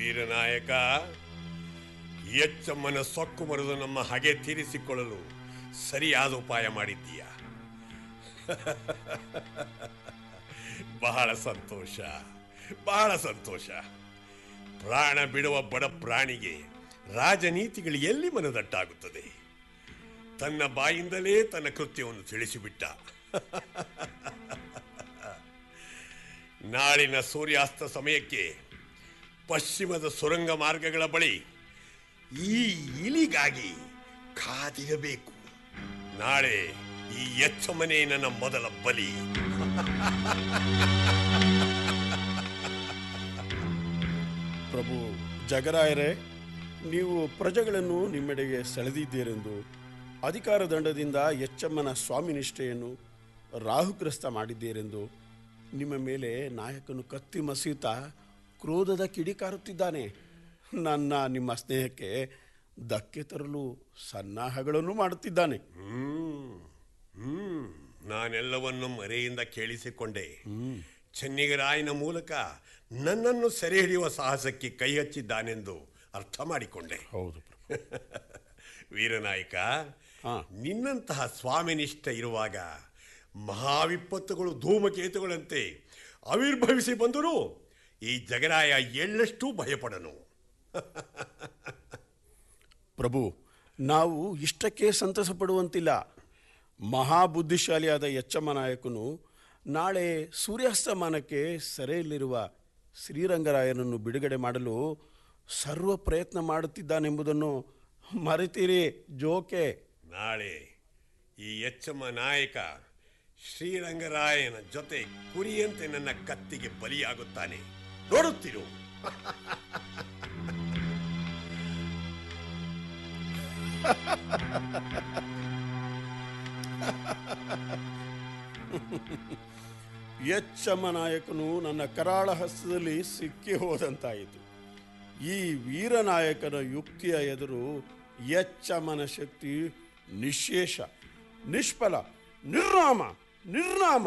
ವೀರನಾಯಕ ಎಚ್ಚಮ್ಮನ ಸೊಕ್ಕು ಮರೆದು ನಮ್ಮ ಹಗೆ ತೀರಿಸಿಕೊಳ್ಳಲು ಸರಿಯಾದ ಉಪಾಯ ಮಾಡಿದ್ದೀಯ ಬಹಳ ಸಂತೋಷ ಬಹಳ ಸಂತೋಷ ಪ್ರಾಣ ಬಿಡುವ ಬಡ ಪ್ರಾಣಿಗೆ ರಾಜನೀತಿಗಳು ಎಲ್ಲಿ ಮನದಟ್ಟಾಗುತ್ತದೆ ತನ್ನ ಬಾಯಿಂದಲೇ ತನ್ನ ಕೃತ್ಯವನ್ನು ತಿಳಿಸಿಬಿಟ್ಟ ನಾಳಿನ ಸೂರ್ಯಾಸ್ತ ಸಮಯಕ್ಕೆ ಪಶ್ಚಿಮದ ಸುರಂಗ ಮಾರ್ಗಗಳ ಬಳಿ ಈ ಇಲಿಗಾಗಿ ಕಾದಿರಬೇಕು ನಾಳೆ ಈ ಎಚ್ಚಮನೆ ನನ್ನ ಮೊದಲ ಬಲಿ ಪ್ರಭು ಜಗರಾಯರೇ ನೀವು ಪ್ರಜೆಗಳನ್ನು ನಿಮ್ಮೆಡೆಗೆ ಸೆಳೆದಿದ್ದೀರೆಂದು ಅಧಿಕಾರ ದಂಡದಿಂದ ಎಚ್ಚಮ್ಮನ ಸ್ವಾಮಿನಿಷ್ಠೆಯನ್ನು ರಾಹುಗ್ರಸ್ತ ಮಾಡಿದ್ದೀರೆಂದು ನಿಮ್ಮ ಮೇಲೆ ನಾಯಕನು ಕತ್ತಿ ಮಸೀತಾ ಕ್ರೋಧದ ಕಿಡಿಕಾರುತ್ತಿದ್ದಾನೆ ನನ್ನ ನಿಮ್ಮ ಸ್ನೇಹಕ್ಕೆ ಧಕ್ಕೆ ತರಲು ಸನ್ನಾಹಗಳನ್ನು ಮಾಡುತ್ತಿದ್ದಾನೆ ಹ್ಮ್ ಹ್ಮ್ ನಾನೆಲ್ಲವನ್ನು ಮರೆಯಿಂದ ಕೇಳಿಸಿಕೊಂಡೆ ಚೆನ್ನಿಗರಾಯನ ಮೂಲಕ ನನ್ನನ್ನು ಸೆರೆ ಹಿಡಿಯುವ ಸಾಹಸಕ್ಕೆ ಕೈ ಹಚ್ಚಿದ್ದಾನೆಂದು ಅರ್ಥ ಮಾಡಿಕೊಂಡೆ ಹೌದು ವೀರನಾಯಕ ಹಾ. ನಿನ್ನಂತಹ ಸ್ವಾಮಿನಿಷ್ಠ ಇರುವಾಗ ಮಹಾವಿಪತ್ತುಗಳು ಧೂಮಕೇತುಗಳಂತೆ ಆವಿರ್ಭವಿಸಿ ಬಂದರೂ ಈ ಜಗರಾಯ ಎಳ್ಳಷ್ಟೂ ಭಯಪಡನು ಪ್ರಭು ನಾವು ಇಷ್ಟಕ್ಕೆ ಸಂತಸ ಪಡುವಂತಿಲ್ಲ ಮಹಾಬುದ್ಧಿಶಾಲಿಯಾದ ಎಚ್ಚಮ್ಮ ನಾಯಕನು ನಾಳೆ ಸೂರ್ಯಾಸ್ತಮಾನಕ್ಕೆ ಸೆರೆಯಲ್ಲಿರುವ ಶ್ರೀರಂಗರಾಯನನ್ನು ಬಿಡುಗಡೆ ಮಾಡಲು ಸರ್ವ ಪ್ರಯತ್ನ ಮಾಡುತ್ತಿದ್ದಾನೆಂಬುದನ್ನು ಮರೆತೀರಿ ಜೋಕೆ ನಾಳೆ ಈ ಎಚ್ಚಮ್ಮ ನಾಯಕ ಶ್ರೀರಂಗರಾಯನ ಜೊತೆ ಕುರಿಯಂತೆ ನನ್ನ ಕತ್ತಿಗೆ ಬಲಿಯಾಗುತ್ತಾನೆ ನೋಡುತ್ತಿರು ಎಚ್ಚಮ್ಮ ನಾಯಕನು ನನ್ನ ಕರಾಳ ಹಸ್ತದಲ್ಲಿ ಸಿಕ್ಕಿ ಹೋದಂತಾಯಿತು ಈ ವೀರನಾಯಕನ ಯುಕ್ತಿಯ ಎದುರು ಎಚ್ಚಮ್ಮನ ಶಕ್ತಿ ನಿಶೇಷ ನಿಷ್ಫಲ ನಿರ್ನಾಮ ನಿರ್ನಾಮ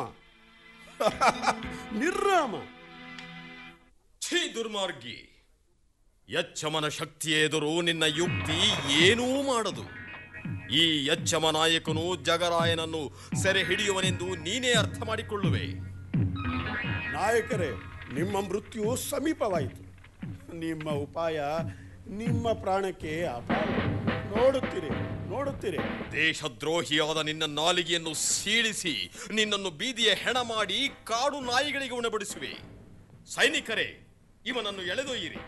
ನಿರ್ನಾಮ ಛೀ ದುರ್ಮಾರ್ಗಿ ಯಚ್ಚಮನ ಶಕ್ತಿಯ ಎದುರು ನಿನ್ನ ಯುಕ್ತಿ ಏನೂ ಮಾಡದು ಈ ಯಚ್ಚಮ ನಾಯಕನು ಜಗರಾಯನನ್ನು ಸೆರೆ ಹಿಡಿಯುವನೆಂದು ನೀನೇ ಅರ್ಥ ಮಾಡಿಕೊಳ್ಳುವೆ ನಾಯಕರೇ ನಿಮ್ಮ ಮೃತ್ಯು ಸಮೀಪವಾಯಿತು ನಿಮ್ಮ ಉಪಾಯ ನಿಮ್ಮ ಪ್ರಾಣಕ್ಕೆ ಅಪಾಯ ನೋಡುತ್ತೀರಿ ನೋಡುತ್ತೀರಿ ದೇಶದ್ರೋಹಿಯಾದ ನಿನ್ನ ನಾಲಿಗೆಯನ್ನು ಸೀಳಿಸಿ ನಿನ್ನನ್ನು ಬೀದಿಯ ಹೆಣ ಮಾಡಿ ಕಾಡು ನಾಯಿಗಳಿಗೆ ಉಣಬಡಿಸುವೆ ಸೈನಿಕರೇ ಇವನನ್ನು ಎಳೆದೊಯ್ಯಿರಿ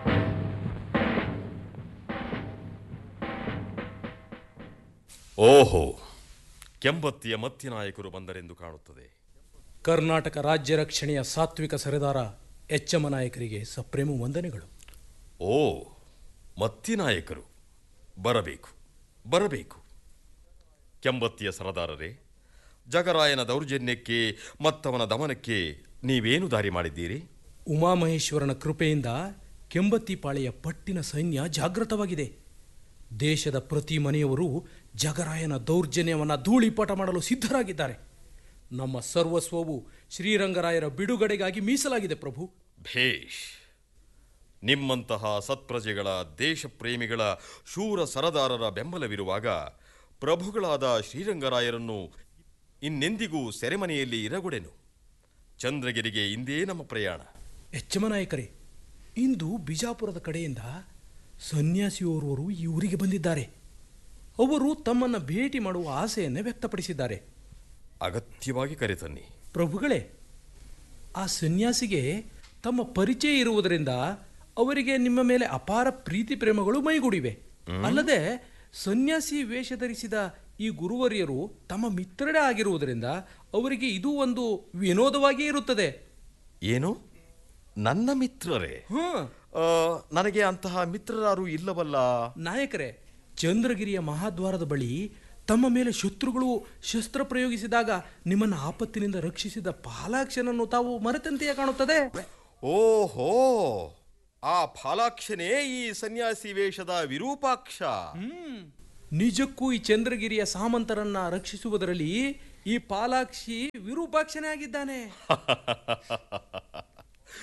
ಓಹೋ ಕೆಂಬತ್ತಿಯ ಮತ್ತಿ ನಾಯಕರು ಬಂದರೆಂದು ಕಾಣುತ್ತದೆ ಕರ್ನಾಟಕ ರಾಜ್ಯ ರಕ್ಷಣೆಯ ಸಾತ್ವಿಕ ಸರದಾರ ಎಚ್ಚಮ್ಮ ನಾಯಕರಿಗೆ ಸಪ್ರೇಮ ವಂದನೆಗಳು ಓ ಮತ್ತಿ ನಾಯಕರು ಬರಬೇಕು ಬರಬೇಕು ಕೆಂಬತ್ತಿಯ ಸರದಾರರೇ ಜಗರಾಯನ ದೌರ್ಜನ್ಯಕ್ಕೆ ಮತ್ತವನ ದಮನಕ್ಕೆ ನೀವೇನು ದಾರಿ ಮಾಡಿದ್ದೀರಿ ಉಮಾಮಹೇಶ್ವರನ ಕೃಪೆಯಿಂದ ಕೆಂಬತ್ತಿ ಪಾಳೆಯ ಪಟ್ಟಿನ ಸೈನ್ಯ ಜಾಗೃತವಾಗಿದೆ ದೇಶದ ಪ್ರತಿ ಮನೆಯವರು ಜಗರಾಯನ ದೌರ್ಜನ್ಯವನ್ನು ಧೂಳಿಪಟ ಮಾಡಲು ಸಿದ್ಧರಾಗಿದ್ದಾರೆ ನಮ್ಮ ಸರ್ವಸ್ವವು ಶ್ರೀರಂಗರಾಯರ ಬಿಡುಗಡೆಗಾಗಿ ಮೀಸಲಾಗಿದೆ ಪ್ರಭು ಭೇಷ್ ನಿಮ್ಮಂತಹ ಸತ್ಪ್ರಜೆಗಳ ದೇಶಪ್ರೇಮಿಗಳ ಶೂರ ಸರದಾರರ ಬೆಂಬಲವಿರುವಾಗ ಪ್ರಭುಗಳಾದ ಶ್ರೀರಂಗರಾಯರನ್ನು ಇನ್ನೆಂದಿಗೂ ಸೆರೆಮನೆಯಲ್ಲಿ ಇರಗೊಡೆನು ಚಂದ್ರಗಿರಿಗೆ ಇಂದೇ ನಮ್ಮ ಪ್ರಯಾಣ ಎಚ್ಚಮ ನಾಯಕರೇ ಇಂದು ಬಿಜಾಪುರದ ಕಡೆಯಿಂದ ಸನ್ಯಾಸಿಯೋರ್ವರು ಈ ಊರಿಗೆ ಬಂದಿದ್ದಾರೆ ಅವರು ತಮ್ಮನ್ನು ಭೇಟಿ ಮಾಡುವ ಆಸೆಯನ್ನೇ ವ್ಯಕ್ತಪಡಿಸಿದ್ದಾರೆ ಅಗತ್ಯವಾಗಿ ಕರೆತನ್ನಿ ಪ್ರಭುಗಳೇ ಆ ಸನ್ಯಾಸಿಗೆ ತಮ್ಮ ಪರಿಚಯ ಇರುವುದರಿಂದ ಅವರಿಗೆ ನಿಮ್ಮ ಮೇಲೆ ಅಪಾರ ಪ್ರೀತಿ ಪ್ರೇಮಗಳು ಮೈಗೂಡಿವೆ ಅಲ್ಲದೆ ಸನ್ಯಾಸಿ ವೇಷ ಧರಿಸಿದ ಈ ಗುರುವರಿಯರು ತಮ್ಮ ಮಿತ್ರರೇ ಆಗಿರುವುದರಿಂದ ಅವರಿಗೆ ಇದು ಒಂದು ವಿನೋದವಾಗಿಯೇ ಇರುತ್ತದೆ ಏನು ನನ್ನ ಮಿತ್ರರೇ ಹ್ಮ್ ಆ, ನನಗೆ ಅಂತಹ ಮಿತ್ರರಾರು ಇಲ್ಲವಲ್ಲ ನಾಯಕರೇ ಚಂದ್ರಗಿರಿಯ ಮಹಾದ್ವಾರದ ಬಳಿ ತಮ್ಮ ಮೇಲೆ ಶತ್ರುಗಳು ಶಸ್ತ್ರ ಪ್ರಯೋಗಿಸಿದಾಗ ನಿಮ್ಮನ್ನು ಆಪತ್ತಿನಿಂದ ರಕ್ಷಿಸಿದ ಪಾಲಾಕ್ಷನನ್ನು ತಾವು ಮರೆತಂತೆಯೇ ಕಾಣುತ್ತದೆ ಓಹೋ ಆ ಫಾಲಾಕ್ಷನೇ ಈ ಸನ್ಯಾಸಿ ವೇಷದ ವಿರೂಪಾಕ್ಷ ನಿಜಕ್ಕೂ ಈ ಚಂದ್ರಗಿರಿಯ ಸಾಮಂತರನ್ನ ರಕ್ಷಿಸುವುದರಲ್ಲಿ ಈ ಪಾಲಾಕ್ಷಿ ವಿರೂಪಾಕ್ಷನೇ ಆಗಿದ್ದಾನೆ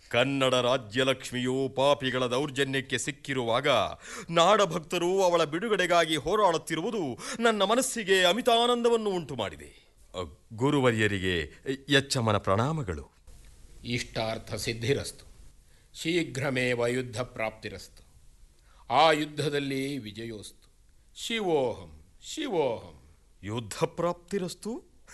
ಕನ್ನಡ ರಾಜ್ಯಲಕ್ಷ್ಮಿಯು ಪಾಪಿಗಳ ದೌರ್ಜನ್ಯಕ್ಕೆ ಸಿಕ್ಕಿರುವಾಗ ನಾಡಭಕ್ತರು ಅವಳ ಬಿಡುಗಡೆಗಾಗಿ ಹೋರಾಡುತ್ತಿರುವುದು ನನ್ನ ಮನಸ್ಸಿಗೆ ಅಮಿತಾನಂದವನ್ನು ಉಂಟು ಮಾಡಿದೆ ಅ, ಗುರುವರ್ಯರಿಗೆ ಎಚ್ಚಮ್ಮನ ಪ್ರಣಾಮಗಳು ಇಷ್ಟಾರ್ಥ ಸಿದ್ಧಿರಸ್ತು ಶೀಘ್ರಮೇವ ಯುದ್ಧ ಪ್ರಾಪ್ತಿರಸ್ತು ಆ ಯುದ್ಧದಲ್ಲಿ ವಿಜಯೋಸ್ತು ಶಿವೋಹಂ ಶಿವೋಹಂ ಯುದ್ಧ ಪ್ರಾಪ್ತಿರಸ್ತು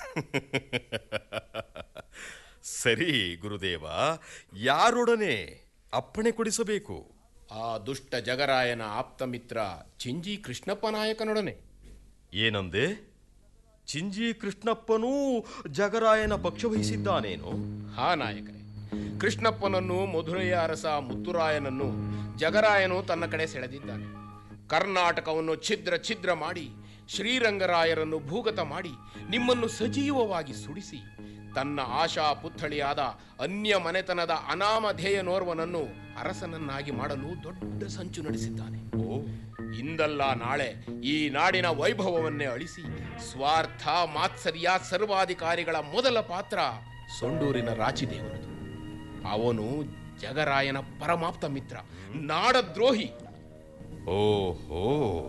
ಸರಿ ಗುರುದೇವ ಯಾರೊಡನೆ ಅಪ್ಪಣೆ ಕೊಡಿಸಬೇಕು ಆ ದುಷ್ಟ ಜಗರಾಯನ ಆಪ್ತಮಿತ್ರ ಚಿಂಜಿ ಕೃಷ್ಣಪ್ಪ ನಾಯಕನೊಡನೆ ಏನಂದೆ ಚಿಂಜಿ ಕೃಷ್ಣಪ್ಪನೂ ಜಗರಾಯನ ಪಕ್ಷ ವಹಿಸಿದ್ದಾನೇನು ಹಾ ನಾಯಕರೇ ಕೃಷ್ಣಪ್ಪನನ್ನು ಮಧುರೆಯ ಅರಸ ಮುತ್ತುರಾಯನನ್ನು ಜಗರಾಯನು ತನ್ನ ಕಡೆ ಸೆಳೆದಿದ್ದಾನೆ ಕರ್ನಾಟಕವನ್ನು ಛಿದ್ರ ಛಿದ್ರ ಮಾಡಿ ಶ್ರೀರಂಗರಾಯರನ್ನು ಭೂಗತ ಮಾಡಿ ನಿಮ್ಮನ್ನು ಸಜೀವವಾಗಿ ಸುಡಿಸಿ ತನ್ನ ಆಶಾ ಪುತ್ಥಳಿಯಾದ ಅನ್ಯ ಮನೆತನದ ಅನಾಮಧೇಯನೋರ್ವನನ್ನು ಅರಸನನ್ನಾಗಿ ಮಾಡಲು ದೊಡ್ಡ ಸಂಚು ನಡೆಸಿದ್ದಾನೆ ಓ ಇಂದಲ್ಲ ನಾಳೆ ಈ ನಾಡಿನ ವೈಭವವನ್ನೇ ಅಳಿಸಿ ಸ್ವಾರ್ಥ ಮಾತ್ಸರ್ಯ ಸರ್ವಾಧಿಕಾರಿಗಳ ಮೊದಲ ಪಾತ್ರ ಸೊಂಡೂರಿನ ರಾಚಿದೇವನದು ಅವನು ಜಗರಾಯನ ಪರಮಾಪ್ತ ಮಿತ್ರ ನಾಡದ್ರೋಹಿ ಓಹೋ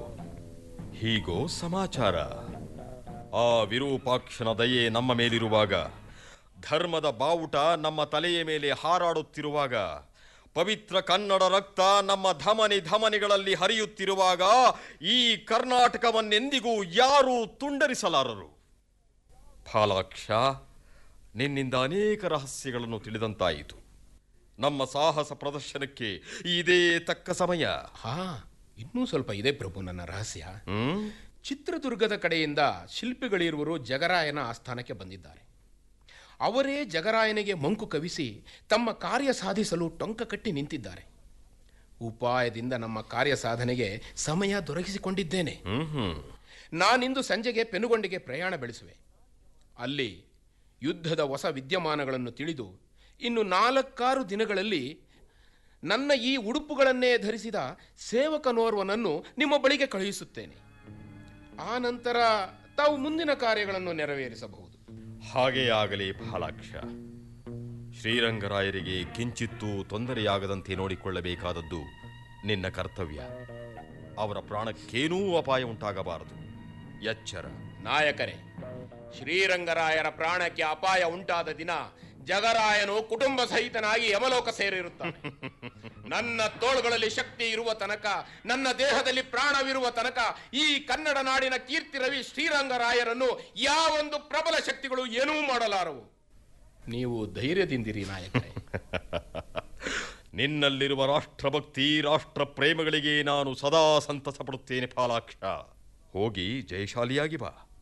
ಹೀಗೋ ಸಮಾಚಾರ ಆ ವಿರೂಪಾಕ್ಷನ ದಯೆ ನಮ್ಮ ಮೇಲಿರುವಾಗ ಧರ್ಮದ ಬಾವುಟ ನಮ್ಮ ತಲೆಯ ಮೇಲೆ ಹಾರಾಡುತ್ತಿರುವಾಗ ಪವಿತ್ರ ಕನ್ನಡ ರಕ್ತ ನಮ್ಮ ಧಮನಿ ಧಮನಿಗಳಲ್ಲಿ ಹರಿಯುತ್ತಿರುವಾಗ ಈ ಕರ್ನಾಟಕವನ್ನೆಂದಿಗೂ ಯಾರೂ ತುಂಡರಿಸಲಾರರು ಫಾಲಾಕ್ಷ ನಿನ್ನಿಂದ ಅನೇಕ ರಹಸ್ಯಗಳನ್ನು ತಿಳಿದಂತಾಯಿತು ನಮ್ಮ ಸಾಹಸ ಪ್ರದರ್ಶನಕ್ಕೆ ಇದೇ ತಕ್ಕ ಸಮಯ ಹಾ ಇನ್ನೂ ಸ್ವಲ್ಪ ಇದೆ ಪ್ರಭು ನನ್ನ ರಹಸ್ಯ ಹ್ಮ್ ಚಿತ್ರದುರ್ಗದ ಕಡೆಯಿಂದ ಶಿಲ್ಪಿಗಳಿರುವರು ಜಗರಾಯನ ಆಸ್ಥಾನಕ್ಕೆ ಬಂದಿದ್ದಾರೆ ಅವರೇ ಜಗರಾಯನಿಗೆ ಮಂಕು ಕವಿಸಿ ತಮ್ಮ ಕಾರ್ಯ ಸಾಧಿಸಲು ಟೊಂಕ ಕಟ್ಟಿ ನಿಂತಿದ್ದಾರೆ ಉಪಾಯದಿಂದ ನಮ್ಮ ಕಾರ್ಯ ಸಾಧನೆಗೆ ಸಮಯ ದೊರಕಿಸಿಕೊಂಡಿದ್ದೇನೆ ಹ್ಮ್ ಹ್ಮ್ ನಾನಿಂದು ಸಂಜೆಗೆ ಪೆನುಗೊಂಡಿಗೆ ಪ್ರಯಾಣ ಬೆಳೆಸುವೆ ಅಲ್ಲಿ ಯುದ್ಧದ ಹೊಸ ವಿದ್ಯಮಾನಗಳನ್ನು ತಿಳಿದು ಇನ್ನು ನಾಲ್ಕಾರು ದಿನಗಳಲ್ಲಿ ನನ್ನ ಈ ಉಡುಪುಗಳನ್ನೇ ಧರಿಸಿದ ಸೇವಕನೋರ್ವನನ್ನು ನಿಮ್ಮ ಬಳಿಗೆ ಕಳುಹಿಸುತ್ತೇನೆ ಆ ನಂತರ ತಾವು ಮುಂದಿನ ಕಾರ್ಯಗಳನ್ನು ನೆರವೇರಿಸಬಹುದು ಹಾಗೇ ಆಗಲಿ ಫಾಲಾಕ್ಷ ಶ್ರೀರಂಗರಾಯರಿಗೆ ಕಿಂಚಿತ್ತೂ ತೊಂದರೆಯಾಗದಂತೆ ನೋಡಿಕೊಳ್ಳಬೇಕಾದದ್ದು ನಿನ್ನ ಕರ್ತವ್ಯ ಅವರ ಪ್ರಾಣಕ್ಕೇನೂ ಅಪಾಯ ಉಂಟಾಗಬಾರದು ಎಚ್ಚರ ನಾಯಕರೇ ಶ್ರೀರಂಗರಾಯರ ಪ್ರಾಣಕ್ಕೆ ಅಪಾಯ ಉಂಟಾದ ದಿನ ಜಗರಾಯನು ಕುಟುಂಬ ಸಹಿತನಾಗಿ ಯಮಲೋಕ ಸೇರಿರುತ್ತಾನೆ ನನ್ನ ತೋಳುಗಳಲ್ಲಿ ಶಕ್ತಿ ಇರುವ ತನಕ ನನ್ನ ದೇಹದಲ್ಲಿ ಪ್ರಾಣವಿರುವ ತನಕ ಈ ಕನ್ನಡ ನಾಡಿನ ಕೀರ್ತಿ ರವಿ ಶ್ರೀರಂಗರಾಯರನ್ನು ಯಾವೊಂದು ಪ್ರಬಲ ಶಕ್ತಿಗಳು ಏನೂ ಮಾಡಲಾರವು ನೀವು ಧೈರ್ಯದಿಂದಿರಿ ನಾಯಕರೇ ನಿನ್ನಲ್ಲಿರುವ ರಾಷ್ಟ್ರಭಕ್ತಿ ರಾಷ್ಟ್ರ ಪ್ರೇಮಗಳಿಗೆ ನಾನು ಸದಾ ಸಂತಸ ಪಡುತ್ತೇನೆ ಫಾಲಾಕ್ಷ ಹೋಗಿ ಜಯಶಾಲಿಯಾಗಿ ಬಾ